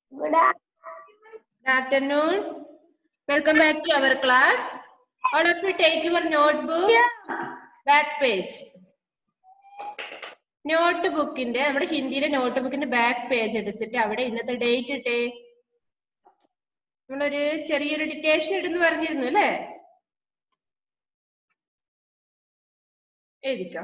Good Good afternoon. Welcome back to our class. All of you take your notebook, back page. നോട്ട് ബുക്കിന്റെ നമ്മുടെ ഹിന്ദിയിലെ not ബുക്കിന്റെ back page എടുത്തിട്ട് അവിടെ ഇന്നത്തെ ഡേറ്റ് ഇട്ടേ നമ്മളൊരു ചെറിയൊരു ഡിറ്റേഷൻ ഇടുന്നു പറഞ്ഞിരുന്നു അല്ലേ എഴുതിക്കോ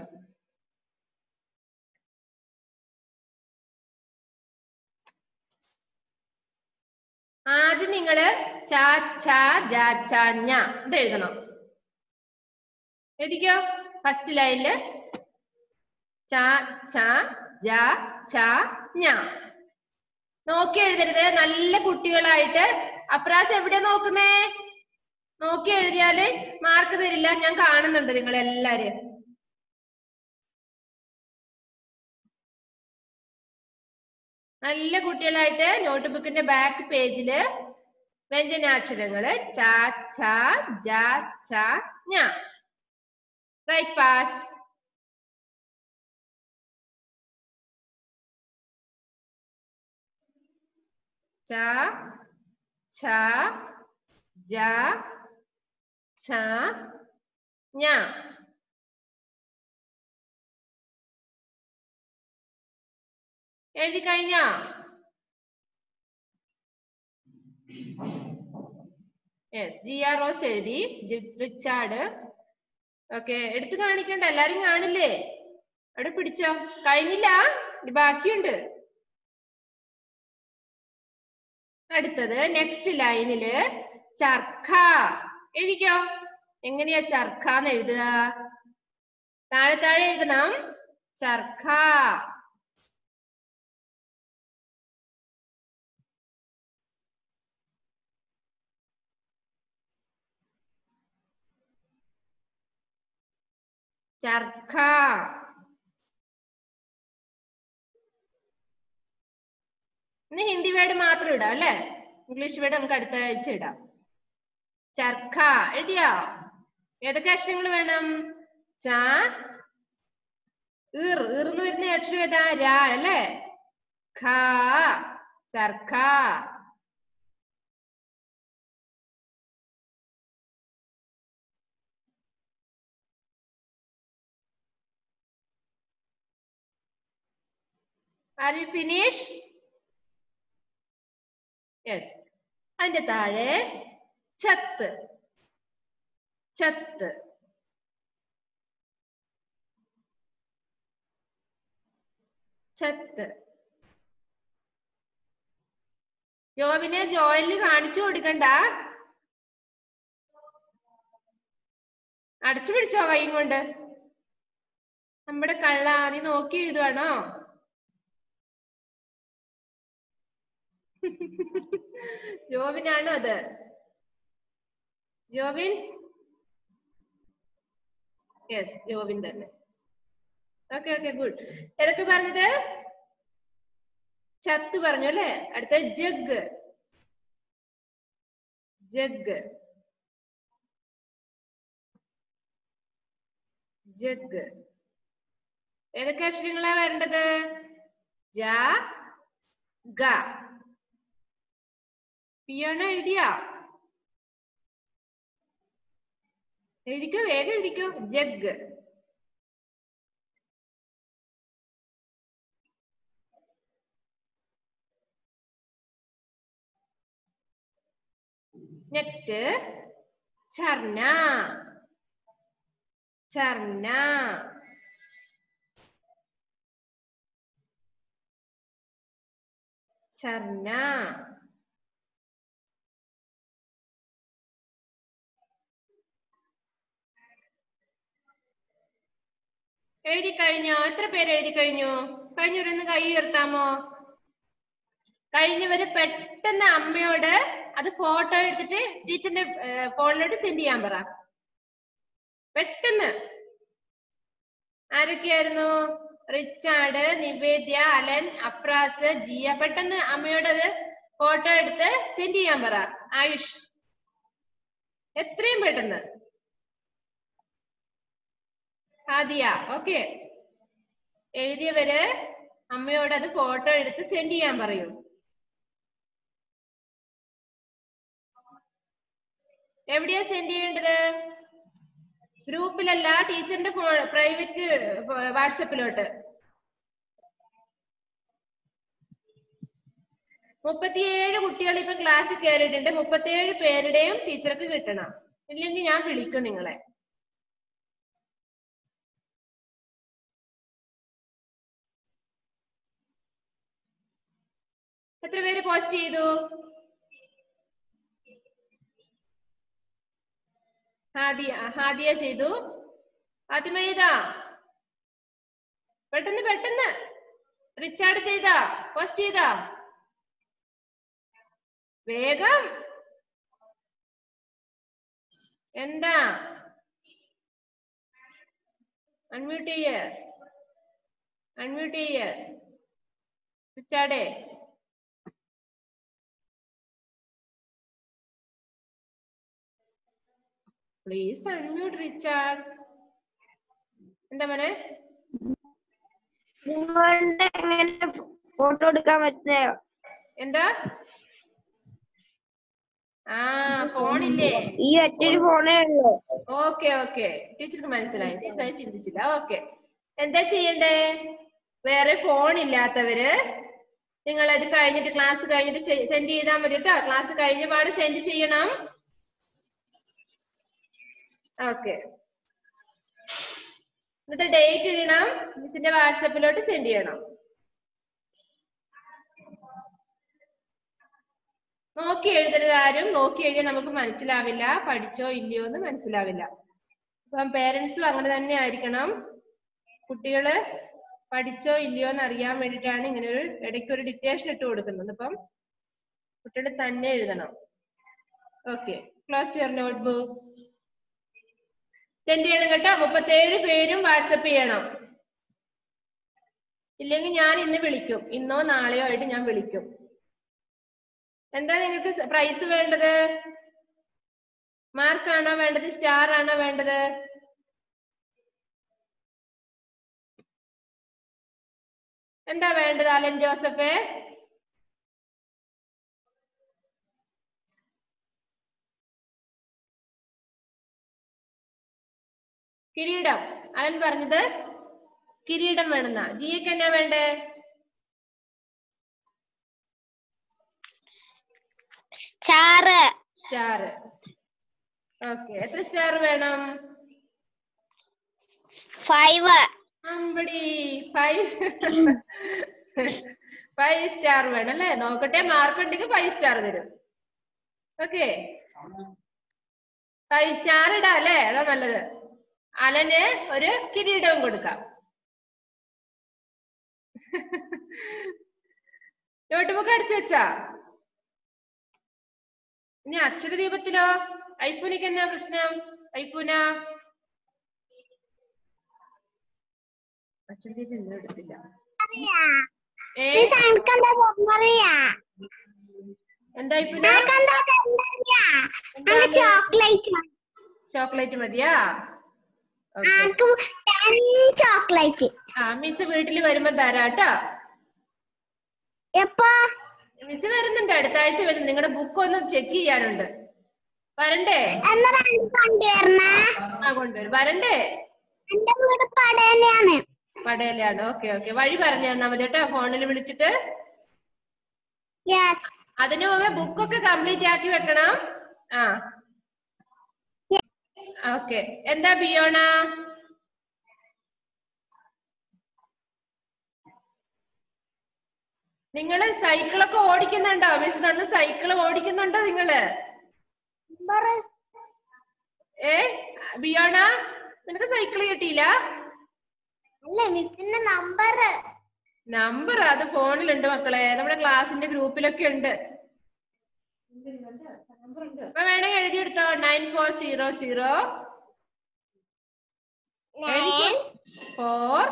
ആദ്യം നിങ്ങള് ചാ ചാ ജാ ചാ ഞ ഇത് എഴുതണം എഴുതിക്കോ ഫസ്റ്റ് ലൈനില് ചാ ചാ ജാ ചാ ഞ നോക്കി എഴുതരുത് നല്ല കുട്ടികളായിട്ട് അപ്രാസ് എവിടെ നോക്കുന്നേ നോക്കി എഴുതിയാല് മാർക്ക് തരില്ല ഞാൻ കാണുന്നുണ്ട് നിങ്ങൾ എല്ലാരും നല്ല കുട്ടികളായിട്ട് നോട്ട് ബുക്കിന്റെ ബാക്ക് പേജില് വ്യഞ്ജനാക്ഷരങ്ങള് ചാ ചാ ജാ ചാ ഞ റൈറ്റ് ഫാസ്റ്റ് ചാ ഛ ജ ഛ ഞ എഴുതി കഴിഞ്ഞോ യെസ് ജി ആർ റോസ് എഴുതി ജി- റിച്ചാർഡ് ഓക്കെ എടുത്ത് കാണിക്കണ്ട എല്ലാരും കാണില്ലേ അവിടെ പിടിച്ചോ കഴിഞ്ഞില്ല ഇനി ബാക്കിയുണ്ട് അടുത്തത് നെക്സ്റ്റ് ലൈനില് ചർക്ക എഴുതിക്കോ എങ്ങനെയാ ചർക്ക എന്ന് എഴുതുക താഴെ താഴെ എഴുതണം ചർക്ക ചർക്ക ഇന്ന് ഹിന്ദി വേർഡ് മാത്രം ഇടാം അല്ലെ ഇംഗ്ലീഷ് വേർഡ് നമുക്ക് അടുത്ത ആഴ്ച ഇടാം ചർക്ക എഴുതിയോ ഏതൊക്കെ അക്ഷരങ്ങൾ വേണം ച ഈർ ഈർന്ന് വരുന്ന അക്ഷരം ഏതാ രാ അല്ലേ ഖ ചർക്ക ആർ യു ഫിനിഷ് യെസ് അതിന്റെ താഴെ ചത്ത് ചത്ത് ചത്ത് ജോബിനെ ജോയിലിന് കാണിച്ചു കൊടുക്കണ്ട അടച്ചു പിടിച്ചോ കൈ കൊണ്ട് നമ്മുടെ കള്ള നീ നോക്കി എഴുതുവാണോ ജോബിനാണോ അത് ജോബിൻ യെസ് ജോബിൻ തന്നെ ഓക്കെ ഓക്കെ ഗുഡ് ഏതൊക്കെ പറഞ്ഞത് ചത്ത് പറഞ്ഞു അല്ലേ അടുത്ത ജഗ് ജഗ് ജഗ് ഏതൊക്കെ അക്ഷരങ്ങളാ വരേണ്ടത് ജ ഗ പിയാണോ എഴുതിയോ എഴുതിക്കോ വേഗം എഴുതിക്കോ ജഗ് നെക്സ്റ്റ് ചർണ ചർണ ചർണ എഴുതി കഴിഞ്ഞോ എത്ര പേര് എഴുതി കഴിഞ്ഞു കഴിഞ്ഞവരൊന്ന് കൈ ഉയർത്താമോ കഴിഞ്ഞവര് പെട്ടെന്ന് അമ്മയോട് അത് ഫോട്ടോ എടുത്തിട്ട് ടീച്ചറിന്റെ ഫോണിലോട്ട് സെൻഡ് ചെയ്യാൻ പറ പെട്ടെന്ന് ആരൊക്കെയായിരുന്നു റിച്ചാർഡ് നിവേദ്യ അലൻ അഫ്രാസ് ജിയ പെട്ടെന്ന് അമ്മയോട് അത് ഫോട്ടോ എടുത്ത് സെൻഡ് ചെയ്യാൻ പറ ആയുഷ് എത്രയും പെട്ടെന്ന് ഹാദിയ ഓക്കെ എഴുതിയവര് അമ്മയോട് അത് ഫോട്ടോ എടുത്ത് സെൻഡ് ചെയ്യാൻ പറയൂ എവിടെയാ സെൻഡ് ചെയ്യേണ്ടത് ഗ്രൂപ്പിലല്ല ടീച്ചറിന്റെ പ്രൈവറ്റ് വാട്സപ്പിലോട്ട് മുപ്പത്തിയേഴ് കുട്ടികൾ ഇപ്പൊ ക്ലാസ്സിൽ കയറിയിട്ടുണ്ട് മുപ്പത്തിയേഴ് പേരുടെയും ടീച്ചർക്ക് കിട്ടണം ഇല്ലെങ്കിൽ ഞാൻ വിളിക്കും നിങ്ങളെ എത്ര പേര് പോസ്റ്റ് ചെയ്തു ഹാദിയ ഹാദിയ ചെയ്തു ഫാത്തിമ ചെയ്താ പെട്ടെന്ന് പെട്ടെന്ന് റിച്ചാർഡ് ചെയ്താ പോസ്റ്റ് ചെയ്താ വേഗം എന്താ അൺമ്യൂട്ട് ചെയ്യ അൺമ്യൂട്ട് ചെയ്യ റിച്ചാർഡേ പ്ലീസ് അൺമ്യൂട്ട് റിച്ചാർഡ് എന്താ മോനെ നിങ്ങളുടെ എങ്ങനെ ഫോട്ടോ എടുക്കാൻ പറ്റുന്നയോ എന്താ ആ ഫോണില്ലേ ഈ ഒറ്റൊരു ഫോണേ ഉള്ളൂ ഓക്കെ ഓക്കെ ടീച്ചർക്ക് മനസ്സിലായി ടീച്ചർ അത് ചിന്തിച്ചില്ല ഓക്കെ എന്താ ചെയ്യണ്ടേ വേറെ ഫോൺ ഇല്ലാത്തവര് നിങ്ങൾ അത് കഴിഞ്ഞിട്ട് ക്ലാസ് കഴിഞ്ഞിട്ട് സെൻഡ് ചെയ്താൽ മതി കേട്ടോ ക്ലാസ് കഴിഞ്ഞ പാട് സെൻഡ് ചെയ്യണം ഓക്കെ എന്നിട്ട് ഡേറ്റ് ഇടണം മിസ്സിന്റെ വാട്സപ്പിലോട്ട് സെൻഡ് ചെയ്യണം നോക്കി എഴുതരുത് ആരും നോക്കി എഴുതിയാൽ നമുക്ക് മനസ്സിലാവില്ല പഠിച്ചോ ഇല്ലയോ എന്ന് മനസ്സിലാവില്ല അപ്പം പേരൻസും അങ്ങനെ തന്നെ ആയിരിക്കണം കുട്ടികള് പഠിച്ചോ ഇല്ലയോ എന്ന് അറിയാൻ വേണ്ടിയിട്ടാണ് ഇങ്ങനെ ഒരു ഇടയ്ക്ക് ഒരു ഡിക്റ്റേഷൻ ഇട്ട് കൊടുക്കുന്നത് അപ്പം കുട്ടികൾ തന്നെ എഴുതണം okay close your notebook send ചെയ്യണം കേട്ടോ മുപ്പത്തേഴ് പേരും വാട്സപ്പ് ചെയ്യണം ഇല്ലെങ്കിൽ ഞാൻ ഇന്ന് വിളിക്കും ഇന്നോ നാളെയോ ആയിട്ട് ഞാൻ വിളിക്കും എന്താ നിങ്ങൾക്ക് പ്രൈസ് വേണ്ടത് മാർക്കാണോ വേണ്ടത് സ്റ്റാർ ആണോ വേണ്ടത് എന്താ വേണ്ടത് അലൻ ജോസഫ് കിരീടം അലൻ പറഞ്ഞത് കിരീടം വേണമെന്നാ ജിയക്ക് എന്നാ വേണ്ടേ സ്റ്റാറ് സ്റ്റാർ ഓക്കെ എത്ര സ്റ്റാർ വേണം ഫൈവ് അമ്പടി ഫൈവ് ഫൈവ് സ്റ്റാർ വേണം അല്ലേ നോക്കട്ടെ മാർക്ക് ഉണ്ടെങ്കിൽ ഫൈവ് സ്റ്റാർ തരും ഓക്കെ ഫൈവ് സ്റ്റാർ ഇടാം അല്ലേ അതാ നല്ലത് അലന് ഒരു കിരീടവും കൊടുക്കാം നോട്ട്ബുക്ക് അടിച്ചു വെച്ചാ ഇനി അക്ഷരദീപത്തിലോ ഐഫൂനിക്ക് എന്നാ പ്രശ്നം ഐഫൂന അക്ഷരദീപം ഇന്നും എടുത്തില്ല ഏ എന്താ ഐഫൂന ചോക്ലേറ്റ് ചോക്ലേറ്റ് മതിയാ Okay. ആർക്ക് ടെൻ ചോക്ലേറ്റ് ആ മിസ് വീട്ടിൽ വരുമ്പോ തരാട്ടോ എപ്പോ മിസ് വരുന്നുണ്ട് അടുത്ത ആഴ്ച വരും നിങ്ങളുടെ ബുക്ക് ഒന്ന് ചെക്ക് ചെയ്യാനുണ്ട് വരണ്ടേ എന്നാ രണ്ട് കൊണ്ടുവരണേ ആ കൊണ്ടുവരും വരണ്ടേ എന്റെ വീട് പടയനെയാണ് പടയിലാണ് ഓക്കെ ഓക്കെ വഴി പറഞ്ഞു തന്നാ മതി കേട്ടോ ഫോണിൽ വിളിച്ചിട്ട് യെസ് അതിനു മുമ്പേ ബുക്കൊക്കെ കംപ്ലീറ്റ് ആക്കി വെക്കണം ആ ഓക്കെ എന്താ ബിയോണ നിങ്ങള് സൈക്കിളൊക്കെ ഓടിക്കുന്നുണ്ടോ മിസ് തന്ന സൈക്കിൾ ഓടിക്കുന്നുണ്ടോ നിങ്ങള് ഏ ബിയോണ നിനക്ക് സൈക്കിൾ കിട്ടിയില്ല അല്ല മിസ്സിന്റെ നമ്പർ നമ്പർ അത് ഫോണിലുണ്ട് മക്കളെ നമ്മുടെ ക്ലാസിന്റെ ഗ്രൂപ്പിലൊക്കെ ഉണ്ട് അപ്പൊ വേണമെങ്കിൽ എഴുതിയെടുത്തോ nine four zero zero nine four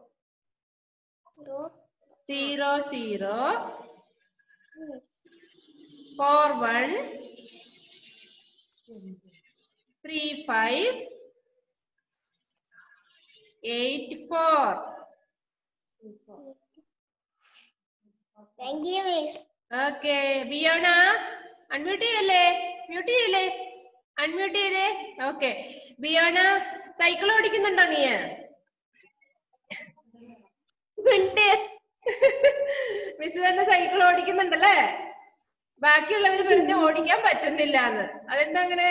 zero zero four one three five eight four thank you miss okay Biyona unmute ചെയ്യല്ലേ മ്യൂട്ട് ചെയ്യല്ലേ അൺമ്യൂട്ട് ചെയ്തേ ഓക്കെ ബിയോണ സൈക്കിൾ ഓടിക്കുന്നുണ്ടോ നീ ഉണ്ട് മിസ് തന്നെ സൈക്കിൾ ഓടിക്കുന്നുണ്ടല്ലേ ബാക്കിയുള്ളവർ പറഞ്ഞ് ഓടിക്കാൻ പറ്റുന്നില്ല എന്ന് അതെന്താ അങ്ങനെ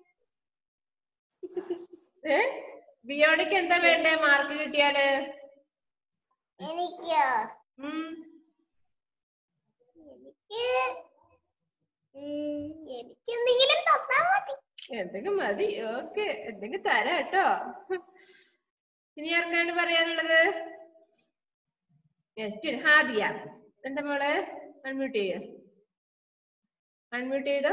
ഏ ബിയോണിക്ക് എന്താ വേണ്ടേ മാർക്ക് കിട്ടിയാല് എനിക്കോ ഉം എനിക്ക് എനിക്ക് എന്തെങ്കിലും തന്നാ മതി എന്തെങ്കിലും മതി ഓക്കെ എന്തെങ്കിലും തരാം കേട്ടോ ഇനി ആർക്കാണ് പറയാനുള്ളത് നെക്സ്റ്റ് ഹാദിയ എന്താ മോളെ അൺമ്യൂട്ട് ചെയ്യ അൺമ്യൂട്ട് ചെയ്തോ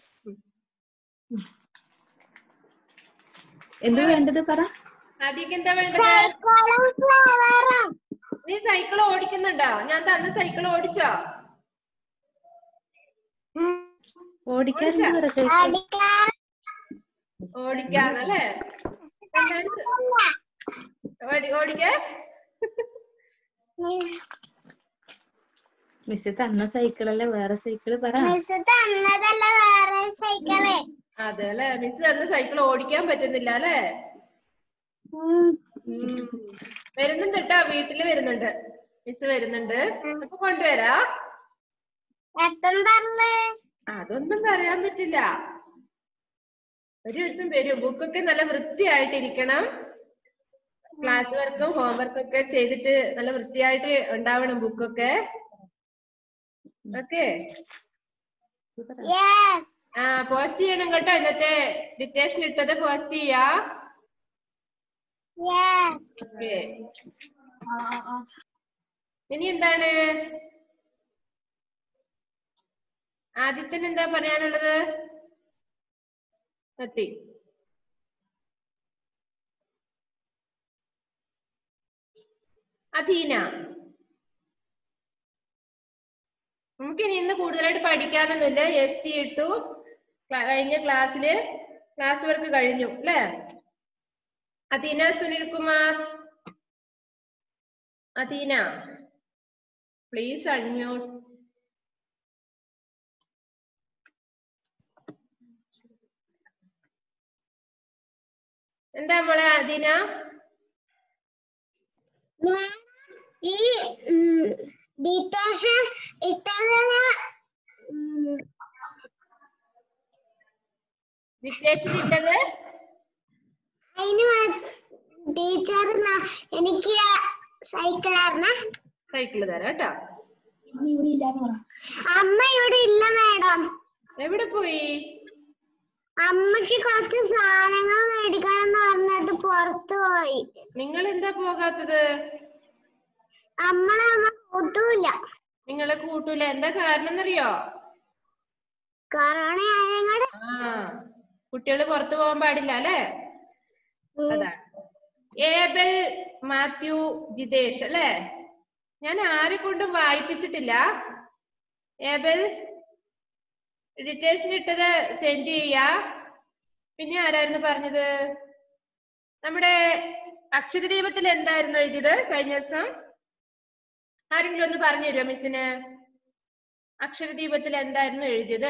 എന്ത് വേണ്ടത് പറ ഹാദിയക്ക് എന്താ വേണ്ടത് സൈക്കിളും ഫ്ലവറും നീ സൈക്കിൾ ഓടിക്കുന്നുണ്ടോ ഞാൻ തന്ന സൈക്കിൾ ഓടിച്ചോ ഓടിക്കാറുണ്ട് പറ ചോദിച്ചേ. അടിക്കാൻ ഓടിക്കാന്നല്ലേ ഓടി ഓടിക്കാ മിസ് തന്ന സൈക്കിളല്ലേ വേറെ സൈക്കിള് പറ മിസ് തന്നതല്ല വേറെ സൈക്കിള് അതെ അല്ലെ മിസ് തന്ന സൈക്കിൾ ഓടിക്കാൻ പറ്റുന്നില്ല അല്ലേ ഉം. വരുന്നുണ്ട് കേട്ടോ വീട്ടില് വരുന്നുണ്ട് മിസ് വരുന്നുണ്ട് അപ്പൊ കൊണ്ടുവരാ എപ്പം പറഞ്ഞ് അതൊന്നും പറയാൻ പറ്റില്ല ഒരു ദിവസം വരും ബുക്കൊക്കെ നല്ല വൃത്തിയായിട്ടിരിക്കണം ക്ലാസ് വർക്കും ഹോംവർക്കും ഒക്കെ ചെയ്തിട്ട് നല്ല വൃത്തിയായിട്ട് ഉണ്ടാവണം ബുക്കൊക്കെ ഓക്കെ യെസ് ആ പോസ്റ്റ് ചെയ്യണം കേട്ടോ ഇന്നത്തെ ഡിറ്റേഷൻ ഇട്ടത് പോസ്റ്റ് ചെയ്യാ യെസ് ഓക്കെ ഇനി എന്താണ് ആദിത്യന് എന്താ പറയാനുള്ളത് എത്തി അധീന നമുക്കിനി ഇന്ന് കൂടുതലായിട്ട് പഠിക്കാനൊന്നുമില്ല എസ് ടി ഇട്ടു ക്ലാ- കഴിഞ്ഞ ക്ലാസ്സില് ക്ലാസ് വർക്ക് കഴിഞ്ഞു അല്ലേ അധീന സുനിൽ കുമാർ അധീന പ്ലീസ് അൺമ്യൂട്ട് എന്താ മോളെ അധീന ഞാൻ ഈ ഡിറ്റേഷൻ ഇട്ടതിന് ഡിറ്റേഷൻ ഇട്ടത് അതിന് ടീച്ചർ എനിക്ക് സൈക്കിളായിരുന്ന സൈക്കിള് തരാം കേട്ടോ അമ്മ ഇവിടെ ഇല്ല മാഡം എവിടെ പോയി അമ്മക്ക് കുറച്ച് സാധനങ്ങൾ മേടിക്കണം എന്ന് പറഞ്ഞിട്ട് പുറത്തു പോയി നിങ്ങൾ എന്താ പോകാത്തത് നമ്മളെ അമ്മ കൂട്ടൂല നിങ്ങളെ കൂട്ടൂല എന്താ കാരണം എന്നറിയോ കൊറോണ ആയങ്ങട് ആ കുട്ടികൾ പുറത്തു പോകാൻ പാടില്ല അല്ലേ അതാണ് ഏബൽ മാത്യു ജിതേഷ് അല്ലേ ഞാൻ ആരെ കൊണ്ടും വായിപ്പിച്ചിട്ടില്ല ഏബൽ ഡിറ്റേഷൻ ഇട്ടത് സെൻഡ് ചെയ്യാ പിന്നെ ആരായിരുന്നു പറഞ്ഞത് നമ്മുടെ അക്ഷരദീപത്തിൽ എന്തായിരുന്നു എഴുതിയത് കഴിഞ്ഞ ദിവസം ആരെങ്കിലും ഒന്ന് പറഞ്ഞു തരുമോ മിസ്സിന് അക്ഷരദീപത്തിൽ എന്തായിരുന്നു എഴുതിയത്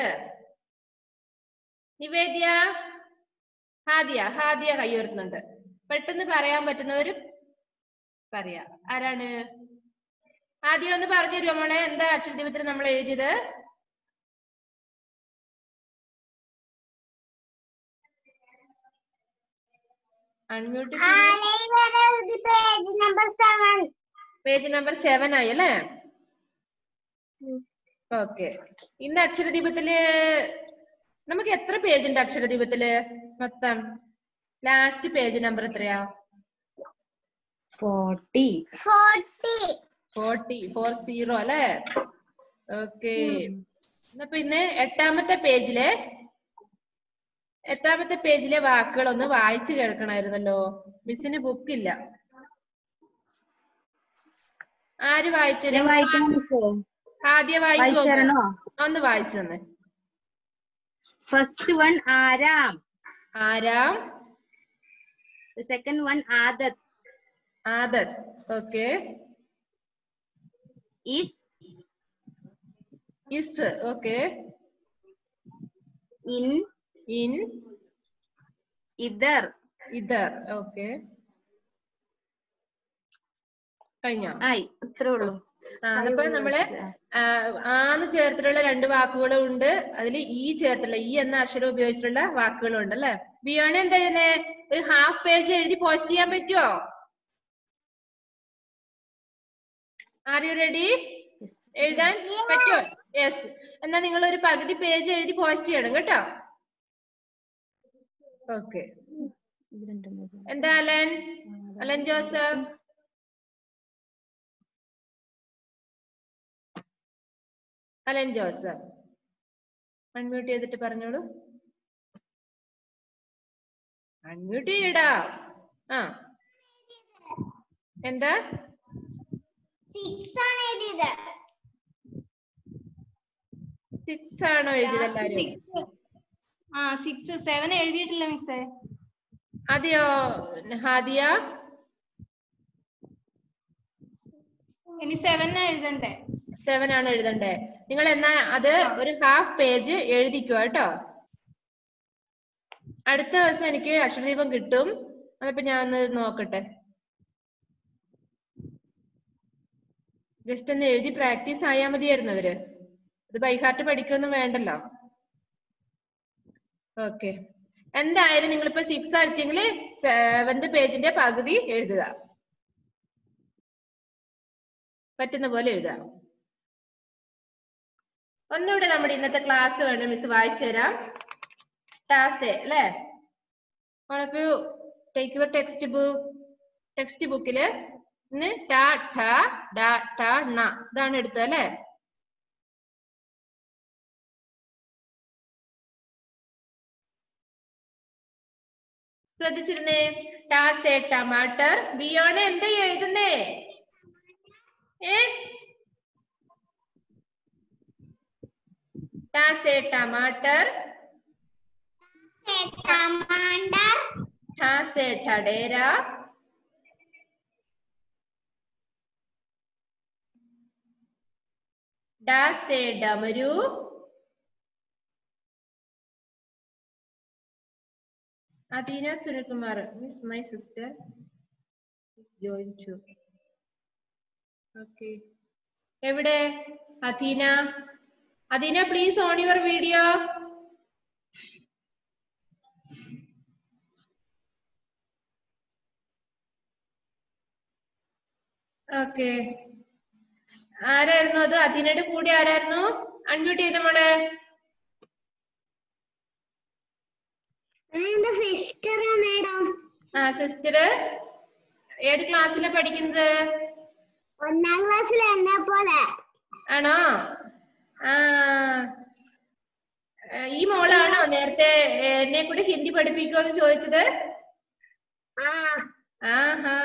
നിവേദ്യ ഹാദിയ ഹാദിയ കൈയുയർത്തുന്നുണ്ട് പെട്ടെന്ന് പറയാൻ പറ്റുന്നവര് പറയാ ആരാണ് ആദ്യം ഒന്ന് പറഞ്ഞു തരുമോ മോളെ എന്താ അക്ഷരദീപത്തിൽ നമ്മൾ എഴുതിയത് unmute page number seven page number seven ആയി അല്ലേ ഓക്കെ ഇന്ന് അക്ഷരദീപത്തില് നമുക്ക് എത്ര പേജ് ഉണ്ട് അക്ഷരദീപത്തില് മൊത്തം ലാസ്റ്റ് പേജ് നമ്പർ എത്രയാ forty forty forty four zero അല്ലേ ഓക്കെ അപ്പൊ ഇന്ന് എട്ടാമത്തെ പേജിലെ എട്ടാമത്തെ പേജിലെ വാക്കുകൾ ഒന്ന് വായിച്ചു കേൾക്കണമായിരുന്നല്ലോ മിസ്സിന് ബുക്കില്ല ആര് വായിച്ചു ഞാൻ വായിക്കണം മിസ്സേ ആദ്യം വായിച്ചു വായിച്ചരണോ ഒന്ന് വായിച്ചു തന്നെ ഫസ്റ്റ് വൺ ആരാം ആരാം സെക്കൻഡ് വൺ ആദത്ത് ആദർ ഓക്കെ ഇസ് ഇസ് ഓക്കെ ഇൻ ഇൻ ഇതർ ഇതർ ഓക്കെ കഴിഞ്ഞോ ആയി അത്രേ ഉള്ളൂ ആ അതിപ്പോ നമ്മള് ആ, ആന്ന് ചേർത്തിട്ടുള്ള രണ്ട് വാക്കുകളും ഉണ്ട് അതിൽ ഈ ചേർത്തുള്ള ഈ എന്ന അക്ഷരം ഉപയോഗിച്ചിട്ടുള്ള വാക്കുകളും ഉണ്ട് അല്ലെ ബിയോണ എന്താ എഴുതുന്നേ ഒരു ഹാഫ് പേജ് എഴുതി പോസ്റ്റ് ചെയ്യാൻ പറ്റുമോ ആർ യു റെഡി എഴുതാൻ പറ്റുമോ യെസ് എന്നാ നിങ്ങൾ ഒരു പകുതി പേജ് എഴുതി പോസ്റ്റ് ചെയ്യണം കേട്ടോ ഓക്കെ എന്താ Alan Alan Joseph Alan Joseph unmute ചെയ്തിട്ട് പറഞ്ഞോളൂ അൺമ്യൂട്ട് ചെയ്യടാ ആ എന്താ സിക്സ് ആണ് എഴുതിയത് സിക്സ് ആണോ എഴുതിയത് എല്ലാരും ആ സിക്സ് സെവൻ എഴുതിയിട്ടില്ല മിസ്സേ അതെയോ ഹാദിയ ഇനി സെവൻ എഴുതണ്ടേ സെവൻ ആണ് എഴുതണ്ടേ നിങ്ങൾ എന്നാ അത് ഒരു ഹാഫ് പേജ് എഴുതിക്കോ കേട്ടോ അടുത്ത ദിവസം എനിക്ക് അക്ഷരദീപം കിട്ടും അതപ്പോ ഞാൻ ഒന്ന് നോക്കട്ടെ ജസ്റ്റ് ഒന്ന് എഴുതി പ്രാക്ടീസ് ആയാൽ മതിയായിരുന്നു അവര് ഇത് ബൈഹാർട്ട് പഠിക്കൊന്നും വേണ്ടല്ലോ ഓക്കെ എന്തായാലും നിങ്ങളിപ്പോ സിക്സ് എടുത്തെങ്കിൽ സെവന്ത് പേജിന്റെ പകുതി എഴുതുക പറ്റുന്ന പോലെ എഴുതുക ഒന്നുകൂടെ നമ്മുടെ ഇന്നത്തെ ക്ലാസ് വേണം മിസ് വായിച്ചു തരാം ടാസെ അല്ലേ ഓണപ്പോ take your text book text ബുക്കില് ഇന്ന് ടാ ഠ ഡാ ട ണ ഇതാണ് എടുത്തത് അല്ലേ ശ്രദ്ധിച്ചിരുന്നേ ടാസെ ടമാട്ടർ ബിയോണ എന്താ എഴുതുന്നേ ഏ ടാസെ ടമാട്ടർ ടമാണ്ടർ ഠാസെ ഠടേര ഡാസെ ഡമരു Adeena Sunilkumar miss my sister join to okay എവിടെ Adeena Adeena please on your video okay ആരായിരുന്നു അത് അദീനയുടെ കൂടെ ആരായിരുന്നു അൺമ്യൂട്ട് ചെയ്ത മോളെ എന്റെ സിസ്റ്ററാ മേഡം ആ സിസ്റ്റർ ഏത് ക്ലാസ്സിലാണ് പഠിക്കുന്നത് ഒന്നാം ക്ലാസ്സിൽ എന്നെ പോലെ ആണോ ആ ആ, ഈ മോളാണോ നേരത്തെ ഏ, എന്നെ കൂടി ഹിന്ദി പഠിപ്പിക്കുമെന്ന് ചോദിച്ചത് ആ ആഹാ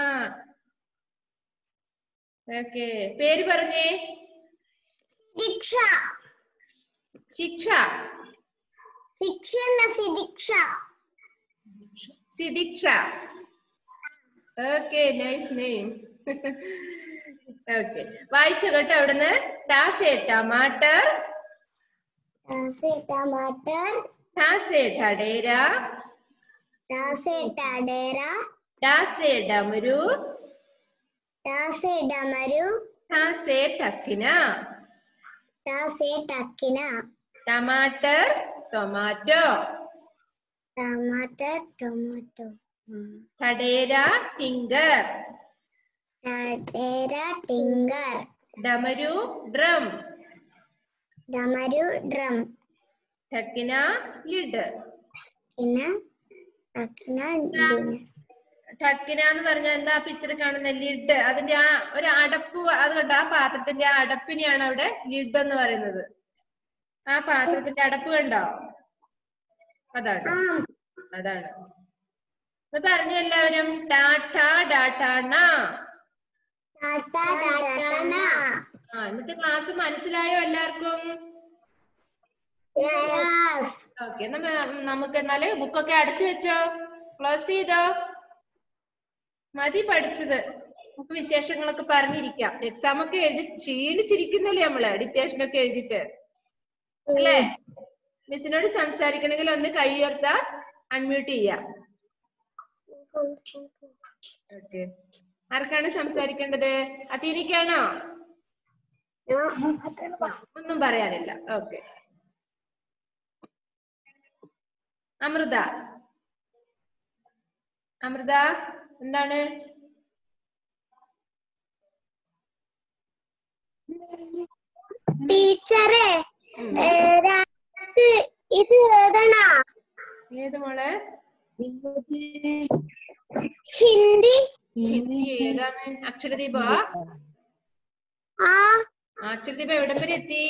ഓക്കെ പേര് പറഞ്ഞേ ശിക്ഷ ശിക്ഷ ശിക്ഷയല്ല Sidiksha Sidiksha okay nice name okay വായിച്ചു കേട്ടോ അവിടുന്ന് ടാസെ ടമാട്ടർ ടാസെ ടമാട്ടർ ടാസെ ഠടേര ടാസെ ടഡേര ടാസെ ഡമരു ടാസെ ഡമരു ടാസെ ടക്കിന ടാസെ ടക്കിന ടമാട്ടർ ടൊമാറ്റോ ടമാട്ടർ ടൊമാറ്റോ ഠടേര ടിങ്കർ ടഡേര ടിങ്കർ ഡമരു ഡ്രം ഡമരു ഡ്രം ടക്കിന ലിഡ് പിന്നെ ടക്കിന ഡിന ടക്കിന എന്ന് പറഞ്ഞാൽ എന്താ പിക്ചർ കാണുന്ന ലിഡ് അതിന്റെ ആ ഒരു അടപ്പ് അത് കണ്ടോ ആ പാത്രത്തിന്റെ ആ അടപ്പിനെയാണ് അവിടെ ലിഡ് എന്ന് പറയുന്നത് ആ പാത്രത്തിന്റെ അടപ്പ് കണ്ടോ അതാണ് ആ അതാണ് ഇത് പറഞ്ഞു എല്ലാവരും ടാറ്റ ഡാട്ടാണ ടാറ്റ ടാറ്റാന ആ ഇന്നത്തെ ക്ലാസ് മനസ്സിലായോ എല്ലാവർക്കും യെസ് ഓക്കെ നമുക്ക് എന്നാല് ബുക്കൊക്കെ അടച്ചു വെച്ചോ ക്ലോസ് ചെയ്തോ മതി പഠിച്ചത് നമുക്ക് വിശേഷങ്ങളൊക്കെ പറഞ്ഞിരിക്കാം എക്സാം ഒക്കെ എഴുതി ക്ഷീണിച്ചിരിക്കുന്നല്ലേ നമ്മള് ഡിറ്റേഷൻ ഒക്കെ എഴുതിട്ട് അല്ലേ മിസ്സിനോട് സംസാരിക്കണമെങ്കിൽ ഒന്ന് കൈ ഉയർത്താ അൺമ്യൂട്ട് ചെയ്യാം ഓക്കെ ആർക്കാണ് സംസാരിക്കേണ്ടത് അതീനിക്കാണോ ഒന്നും പറയാനില്ല ഓക്കെ അമൃത അമൃത എന്താണ് ടീച്ചറെ ഉം. ഇത് ഏതാണോ ഏത് മോളെ ഹിന്ദി ഹിന്ദി ഏതാണ് അക്ഷരദീപ ആ അക്ഷരദീപ എവിടം വരെ എത്തി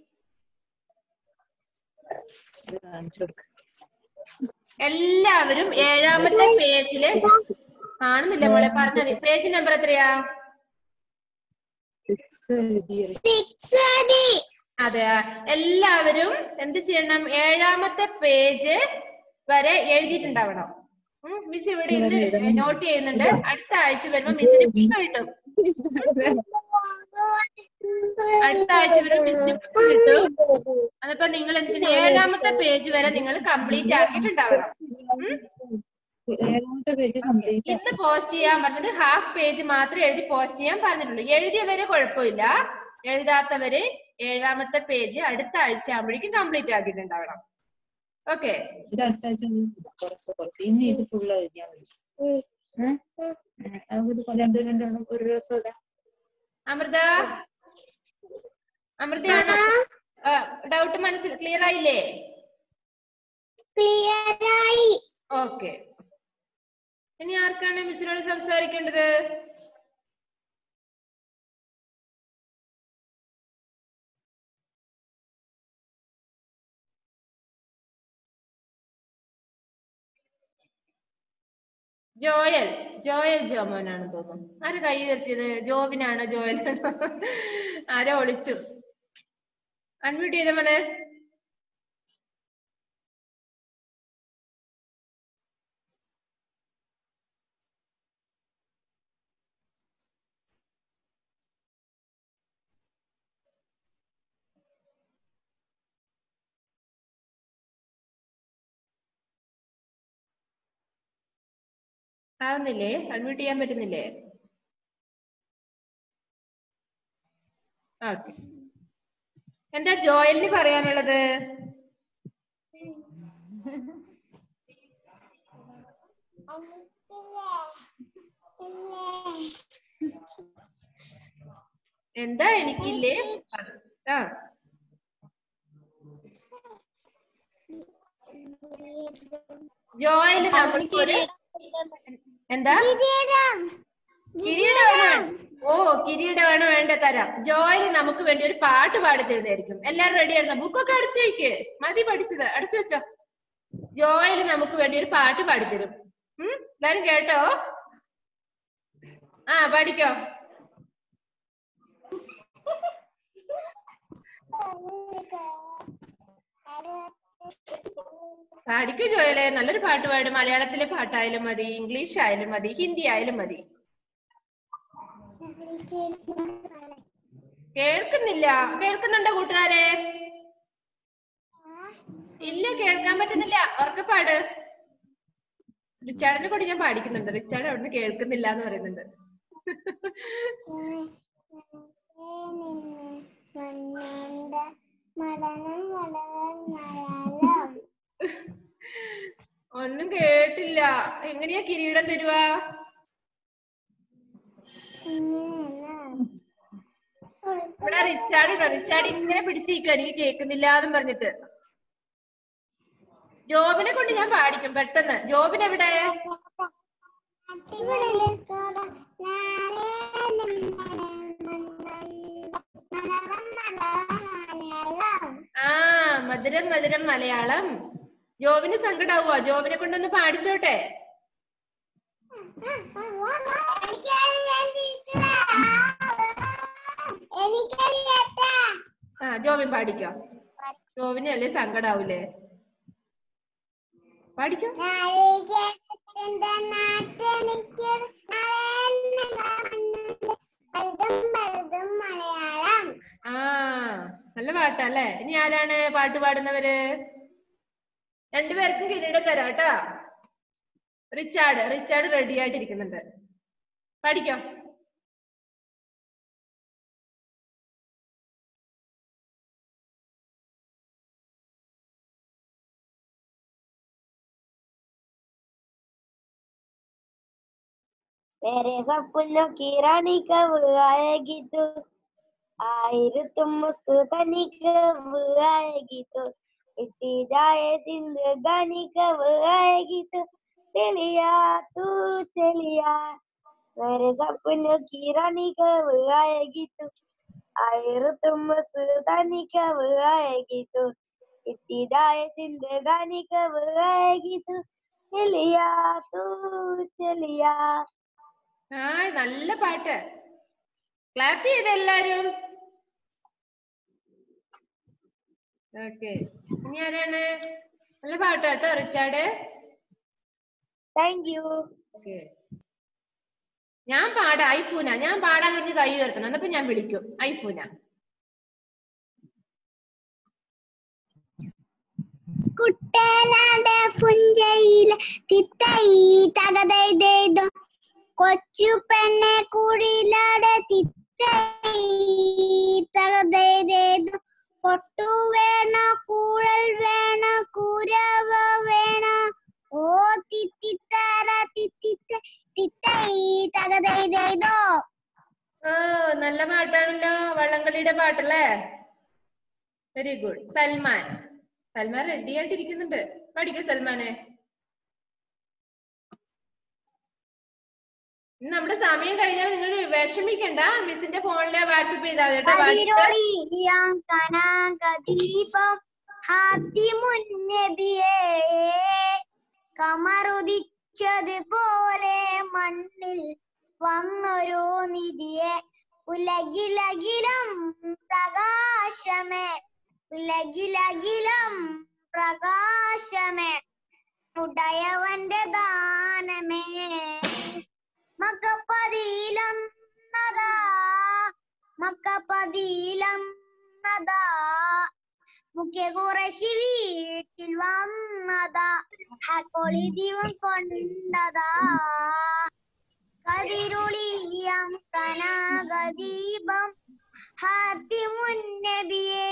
എല്ലാവരും ഏഴാമത്തെ പേജില് കാണുന്നില്ല മോളെ പറഞ്ഞത് പേജ് നമ്പർ എത്രയാ സിക്സ് അതെ എല്ലാവരും എന്ത് ചെയ്യണം ഏഴാമത്തെ പേജ് വരെ എഴുതിയിട്ടുണ്ടാവണം മിസ് ഇവിടെ ഇന്ന് നോട്ട് ചെയ്യുന്നുണ്ട് അടുത്ത ആഴ്ച വരുമ്പോ മിസ്സിന് ബുക്ക് കിട്ടും അടുത്ത ആഴ്ച വരെ മിസ്സിന് ബുക്ക് കിട്ടും അതിപ്പോ നിങ്ങൾ എന്ത് ചെയ്യണം ഏഴാമത്തെ പേജ് വരെ നിങ്ങൾ കംപ്ലീറ്റ് ആക്കിയിട്ടുണ്ടാവണം ഉം? ഏഴാമത്തെ പേജ് കംപ്ലീറ്റ് ഇന്ന് പോസ്റ്റ് ചെയ്യാൻ പറഞ്ഞത് ഹാഫ് പേജ് മാത്രമേ എഴുതി പോസ്റ്റ് ചെയ്യാൻ പറഞ്ഞിട്ടുള്ളൂ എഴുതിയവരെ കുഴപ്പമില്ല എഴുതാത്തവര് ഏഴാമത്തെ പേജ് അടുത്ത ആഴ്ച ആകുമ്പോഴേക്കും കംപ്ലീറ്റ് ആക്കിയിട്ടുണ്ടാവണം ഓക്കെ ഇത് അടുത്ത ആഴ്ച ഒന്ന് കുറച്ച് കുറച്ച് ഇനി ഇത് ഫുള്ള് എഴുതിയാൽ മതി ഏഹ്? ഏഹ്, നമുക്ക് രണ്ട് രണ്ടെണ്ണം ഒരു ദിവസം ഇടാം. അമൃത അമൃതയാണോ ഡൗട്ട് മനസ്സിൽ ക്ലിയർ ആയില്ലേ ക്ലിയറായി ഓക്കെ ഇനി ആർക്കാണ് മിസ്സിനോട് സംസാരിക്കേണ്ടത് ജോയൽ ജോയൽ ജോമോനാണെന്ന് തോന്നുന്നു ആര് കൈ ഉയർത്തിയത് ജോബിനാണോ ജോയലാണോ ആരോ ഒളിച്ചു അൺമ്യൂട്ട് ചെയ്ത മോനെ ആവുന്നില്ലേ അൺമ്യൂട്ട് ചെയ്യാൻ പറ്റുന്നില്ലേ ഓക്കെ എന്താ ജോയലിന് പറയാനുള്ളത് എന്താ എനിക്കില്ലേ ആ ജോയല് നമുക്കൊരു എന്താ കിരീടമാണ് ഓ കിരീടമാണ് വേണ്ട തരാം ജോയില് നമുക്ക് വേണ്ടി ഒരു പാട്ട് പാടി തരുന്നതായിരിക്കും എല്ലാരും റെഡി ആയിരുന്നോ ബുക്കൊക്കെ അടച്ചു വയ്ക്ക് മതി പഠിച്ചത് അടച്ചു വെച്ചോ ജോയില് നമുക്ക് വേണ്ടി ഒരു പാട്ട് പാടിത്തരും ഉം എല്ലാരും കേട്ടോ ആ പാടിക്കോ പാടിക്കോ ജോയലെ നല്ലൊരു പാട്ട് പാടും മലയാളത്തിലെ പാട്ടായാലും മതി ഇംഗ്ലീഷ് ആയാലും മതി ഹിന്ദി ആയാലും മതി കേൾക്കുന്നില്ല കേൾക്കുന്നുണ്ടോ കൂട്ടുകാരെ ഇല്ല കേൾക്കാൻ പറ്റുന്നില്ല ഉറക്കെ പാട് റിച്ചാർഡിനെ കൂടി ഞാൻ പാടിക്കുന്നുണ്ട് റിച്ചാർഡ് അവിടുന്ന് കേൾക്കുന്നില്ല എന്ന് പറയുന്നുണ്ട് മടനം വളവൻ മലയാളം ഒന്നും കേട്ടില്ല എങ്ങനെയാ കിരീടം തരുവാ ഇവിടെ റിച്ചാർഡ് ഉണ്ടോ? റിച്ചാർഡ് ഇങ്ങനെ പിടിച്ചിരിക്കുക എനിക്ക് കേൾക്കുന്നില്ല എന്നും പറഞ്ഞിട്ട് ജോബിനെ കൊണ്ട് ഞാൻ പാടിക്കും പെട്ടെന്ന് ജോബിന് എവിടെ ആ മധുരം മധുരം മലയാളം ജോബിന് സങ്കടാവുക ജോബിനെ കൊണ്ടൊന്ന് പാടിച്ചോട്ടെ ആ ജോബിൻ പാടിക്കോ ജോബിന് അല്ലേ സങ്കടാവൂലേ പാടിക്കോ മലയാളം ആ നല്ല പാട്ടല്ലേ ഇനി ആരാണ് പാട്ട് പാടുന്നവര് രണ്ടുപേർക്കും കിരീടം തരാം കേട്ടോ റിച്ചാർഡ് റിച്ചാർഡ് റെഡി ആയിട്ടിരിക്കുന്നുണ്ട് പഠിക്കോ मेरे सपनों की रानी कब आएगी तू आहिर तुम मुस्कुरानी कब आएगी तो इतनी जाए जिंदगानी कब आएगी तो चलिया तू चलिया मेरे सपनों की रानी कब आएगी तू आहिर तुम मुस्कुरानी कब आएगी तो इतनी जाए जिंदगानी कब आएगी तो चलिया तू चलिया ആ നല്ല പാട്ട് ക്ലാപ്പ് ചെയ്ത് എല്ലാരും ഓക്കെ ഇനി ആരാണ് നല്ല പാട്ടാട്ടോ റിച്ചാർഡ് താങ്ക് യു ഓക്കെ ഞാൻ പാടാം ഐഫൂന ഞാൻ പാടാന്ന് പറഞ്ഞ് കൈ ഉയർത്തണം എന്നപ്പോ ഞാൻ വിളിക്കും ഐഫൂന കുട്ടനാട് പുഞ്ചയില തിത്തൈ തകതൈതേതോ കൊച്ചു പെണ്ണെ കുടിലാട് തിത്തൈ തകതൈതേതോ കൊട്ടു വേണ കൂഴൽ വേണ കുരവ വേണ ഓ തിത്തിത്തറ തിത്തിത്ത തിത്തൈ തകതൈതേതോ ഓ നല്ല പാട്ടാണല്ലോ വള്ളംകളിയുടെ പാട്ടല്ലേ very good Salman Salman ready ആയിട്ടിരിക്കുന്നുണ്ട് പഠിക്കോ സൽമാനെ ഇന്ന് നമ്മുടെ സമയം കഴിഞ്ഞാൽ നിങ്ങൾ വിഷമിക്കണ്ട മിസ്സിന്റെ ഫോണില് വാട്സപ്പ് ചെയ്താൽ മതി കേട്ടോ പാടിയിട്ട്. കതിരൊളിയാം കനാകദീപം ഹാത്തിമുന്നബിയേ കമറുദിച്ചതുപോലെ മണ്ണിൽ വന്നൊരു നിധിയെ ഉലകിലകിലം പ്രകാശമേ ഉലകിലകിലം പ്രകാശമേ ഉടയവന്റെ ദാനമേ മക്കപ്പതിയിലം നദാ മക്കപ്പതിയിലം നദാ മുഖ്യ കുറശി വീട്ടിൽ വന്നതാ ഹക്കൊളി ദീപം കൊണ്ടതാ കതിരുളിയം കനകദീപം ഹാത്തിമുന്നബിയേ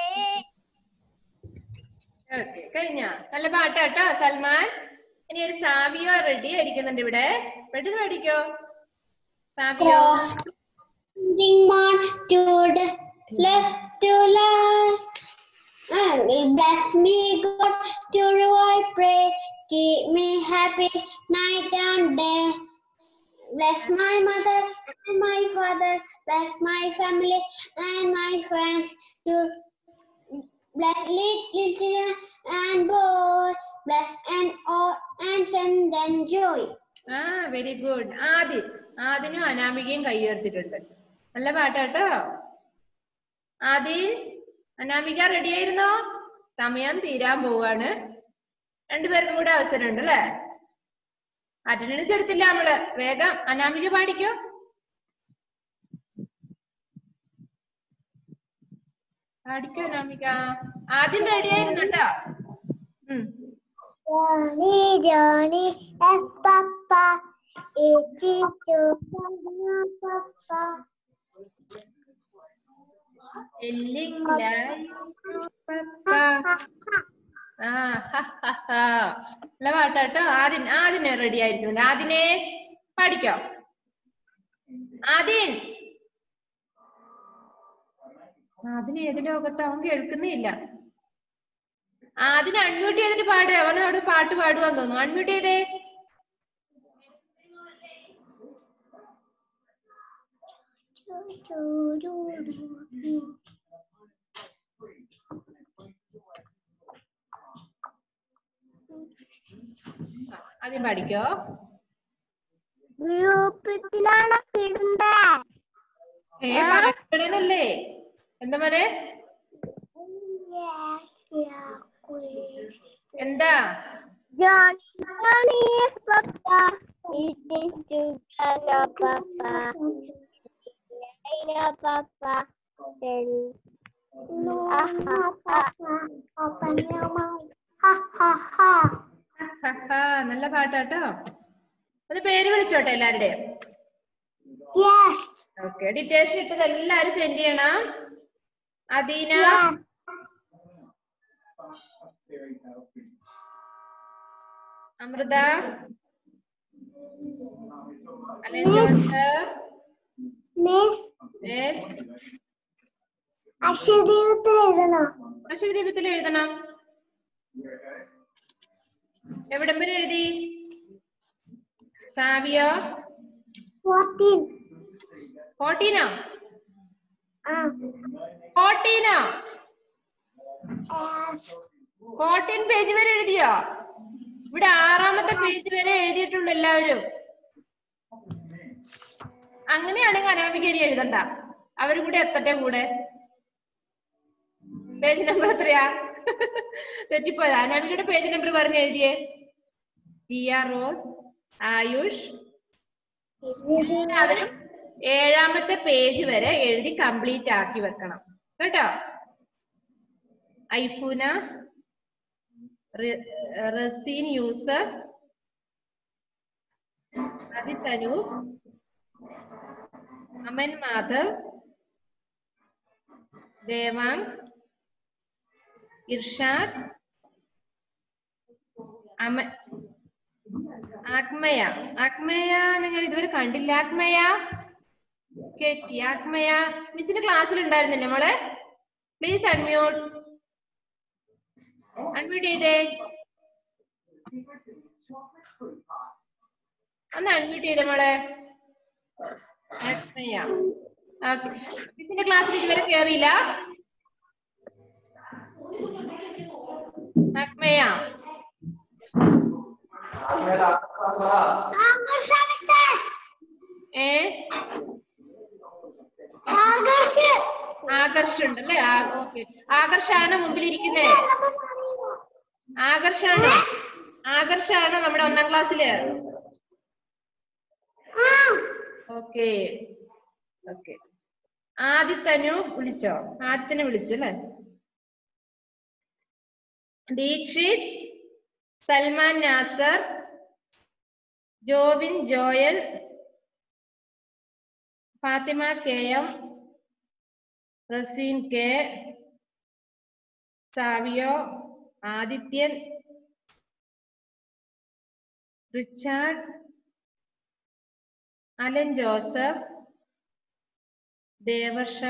ഓക്കെ കഴിഞ്ഞ നല്ല പാട്ടാട്ടോ സൽമാൻ ഇനി ഒരു സാവിയോ റെഡി ആയിരിക്കുന്നുണ്ട് ഇവിടെ പെട്ടെന്ന് പഠിക്കോ Savio Crossing on to the left to left. And will bless me, God, to you I pray. Keep me happy night and day. Bless my mother and my father. Bless my family and my friends. To bless little children and boy. Bless and all and send them joy. ആ very good Adin ആദിനും അനാമികയും കൈ ഉയർത്തിയിട്ടുണ്ട് നല്ല പാട്ടാട്ടോ ആദിൻ Anamika ready ആയിരുന്നോ സമയം തീരാൻ പോവാണ് രണ്ടുപേർക്കും കൂടെ അവസരമുണ്ട് അല്ലേ അറ്റൻഡൻസ് എടുത്തില്ല നമ്മള് വേഗം അനാമിക പാടിക്കോ പാടിക്കോ അനാമിക ആദ്യം റെഡി ആയിരുന്നു കേട്ടോ ഉം Johnny, Johnny, yes, Papa. It is you, Papa. Telling lies to Papa. ആ ഹ, ഹ, ഹ. നല്ല പാട്ടാട്ടോ ആദിൻ ആദിനെ റെഡി ആയിരിക്കുന്നുണ്ട് ആദിനെ പഠിക്കോ ആദിൻ ആദിന് ഏത് ലോകത്ത് അവൻ കേൾക്കുന്നേ ഇല്ല ആദിന് അൺമ്യൂട്ട് ചെയ്തിട്ട് പാട് അവൻ അവിടെ പാട്ട് പാടുവാന്ന് തോന്നുന്നു അൺമ്യൂട്ട് ചെയ്തേ ആദ്യം പഠിക്കോ ഗ്രൂപ്പത്തിലാണ് ഇടുന്നേ ഏ പാടണല്ലേ എന്താ മോനെ എന്താ Johnny, Johnny, yes, Papa. It is to Hello, Papa. Hello, Papa. Tell. Ha ha ha. Open your mouth. Ha ha ha. ആഹാ നല്ല പാട്ടാട്ടോ ഒന്ന് പേര് വിളിച്ചോട്ടെ എല്ലാവരുടെയും Yes. ഓക്കെ ഡിറ്റേഷൻ ഇട്ടത് എല്ലാരും സെൻഡ് ചെയ്യണം Adeena Yes. Amrutha Alan Joseph Miss, yes അക്ഷരദൈവത്തിൽ എഴുതണോ അശ്വദീപത്തിൽ എഴുതണം എവിടം വരെ എഴുതി സാവിയോ ഫോർട്ടീൻ ഫോർട്ടീനോ ആ ഫോർട്ടീനോ Yes. ഫോർട്ടീൻ പേജ് വരെ എഴുതിയോ ഇവിടെ ആറാമത്തെ പേജ് വരെ എഴുതിയിട്ടുള്ളൂ എല്ലാവരും അങ്ങനെയാണെങ്കിൽ അനാമികരി എഴുതണ്ട അവരും കൂടെ എത്തട്ടെ കൂടെ പേജ് നമ്പർ എത്രയാ തെറ്റിപ്പോയത് അനാമികയുടെ പേജ് നമ്പർ പറഞ്ഞ് എഴുതിയേ ജിയ റോസ് ആയുഷ് എല്ലാവരും ഏഴാമത്തെ പേജ് വരെ എഴുതി കംപ്ലീറ്റ് ആക്കി വെക്കണം കേട്ടോ ഐഫൂന റി- റസീൻ യൂസഫ് അതിതനു അമൻ മാധവ് ദേവാങ് ഇർഷാദ് അമ ആക്മയ ആക്മയ ഞാൻ ഇതുവരെ കണ്ടില്ല ആക്മയ കേറ്റി ആക്മയ മിസ്സിന്റെ ക്ലാസ്സിൽ ഉണ്ടായിരുന്നില്ലേ മോളെ പ്ലീസ് അൺമ്യൂട്ട് അൺമ്യൂട്ട് ചെയ്തേ ഒന്ന് അൺമ്യൂട്ട് ചെയ്തേ മോളെ ആക്മയ ഓക്കെ മിസ്സിന്റെ ക്ലാസ്സിൽ ഇതുവരെ കേറിയില്ല ആക്മയ ആകർഷ മിസ്സേ ഏ ആകർഷ ആകർഷ് ഉണ്ടല്ലേ ഓക്കെ ആകർഷാണ് മുമ്പിലിരിക്കുന്നേ ആകർഷാണോ ആകർഷാണോ നമ്മുടെ ഒന്നാം ക്ലാസ്സില് ആ ഓക്കെ ഓക്കെ ആദിത്തനു വിളിച്ചോ ആദിത്യനെ വിളിച്ചു അല്ലേ Dikshit Salman Nasar Jovin Joel Fathima K M Raseen K Savio Adithyan Richard Alan Joseph Devarsha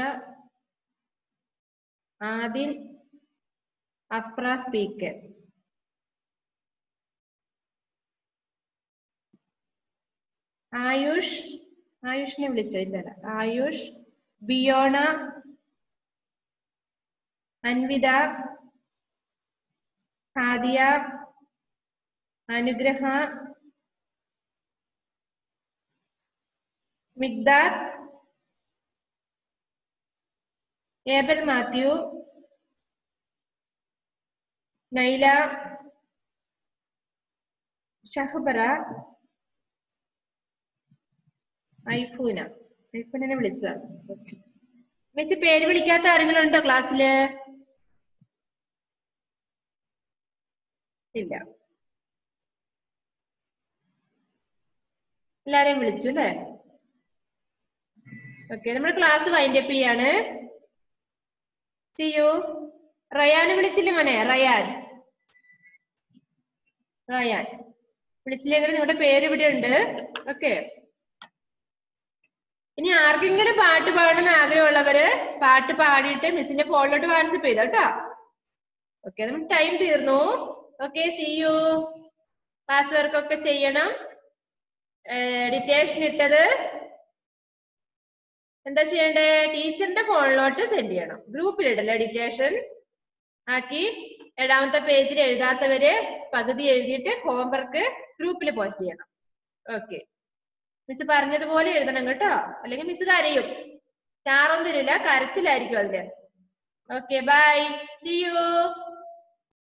Adin Afra speaker Ayush ആയുഷിനെ വിളിച്ചോ ഇല്ലല്ല ആയുഷ് ബിയോണ അൻവിത ഹാദിയ അനുഗ്രഹ മിഗ്ദാദ് ഏബൽ മാത്യു നൈല ഷഹബറ ഐഫൂന ഐഫൂനെ വിളിച്ചതാണ് മിസ് പേര് വിളിക്കാത്ത ആരെങ്കിലും ഉണ്ടോ ക്ലാസ്സില് ഇല്ല എല്ലാരെയും വിളിച്ചു അല്ലേ ഓക്കെ നമ്മുടെ ക്ലാസ് വൈൻഡ് അപ്പ് ചെയ്യാണ് സിയു റയാന് വിളിച്ചില്ലേ മോനെ റയാൻ റയാൻ വിളിച്ചില്ലെങ്കിൽ നിങ്ങളുടെ പേര് ഇവിടെ ഉണ്ട് ഓക്കെ ഇനി ആർക്കെങ്കിലും പാട്ട് പാടണമെന്ന് ആഗ്രഹമുള്ളവര് പാട്ട് പാടിയിട്ട് മിസ്സിന്റെ ഫോണിലോട്ട് വാട്സപ്പ് ചെയ്തോ കേട്ടോ ഓക്കെ നമുക്ക് ടൈം തീർന്നു okay see you class work ഒക്കെ ചെയ്യണം ഡിറ്റേഷൻ ഇട്ടത് എന്താ ചെയ്യണ്ടേ ടീച്ചറിന്റെ ഫോണിലോട്ട് സെൻഡ് ചെയ്യണം ഗ്രൂപ്പിൽ ഇടല്ലേ ഡിറ്റേഷൻ ആക്കി ഏഴാമത്തെ പേജിൽ എഴുതാത്തവര് പകുതി എഴുതിയിട്ട് ഹോംവർക്ക് ഗ്രൂപ്പിൽ പോസ്റ്റ് ചെയ്യണം ഓക്കെ മിസ് പറഞ്ഞതുപോലെ എഴുതണം കേട്ടോ അല്ലെങ്കിൽ മിസ് കരയും സ്റ്റാറൊന്നും തരില്ല കരച്ചിലായിരിക്കും അതില് ഓക്കെ ബൈ സി യു